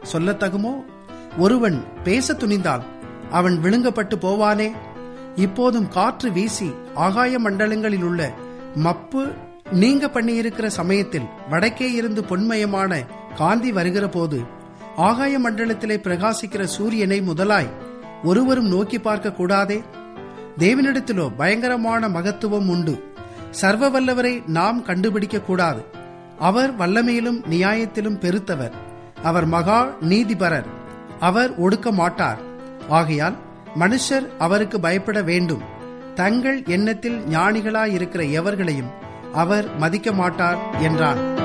சொல்லத்தகுமோ ஒருவன் பேச துணிந்தால் அவன் விழுங்கப்பட்டு போவானே இப்போதும் காற்று வீசி ஆகாய மண்டலங்களில் உள்ள மப்பு நீங்க பண்ணியிருக்கிற சமயத்தில் வடக்கே இருந்து பொன்மயமான காந்தி வருகிற போது ஆகாய மண்டலத்திலே பிரகாசிக்கிற சூரியனை முதலாய் ஒருவரும் நோக்கி பார்க்க கூடாதே தேவனிடத்திலோ பயங்கரமான மகத்துவம் உண்டு சர்வ வல்லவரை நாம் கண்டுபிடிக்க கூடாது அவர் வல்லமையிலும் நியாயத்திலும் பெருத்தவர் அவர் மகா நீதிபரர் அவர் ஒடுக்க மாட்டார் ஆகையால் மனுஷர் அவருக்கு பயப்பட வேண்டும் தங்கள் எண்ணத்தில் ஞானிகளாயிருக்கிற எவர்களையும் அவர் மதிக்க மாட்டார் என்றான்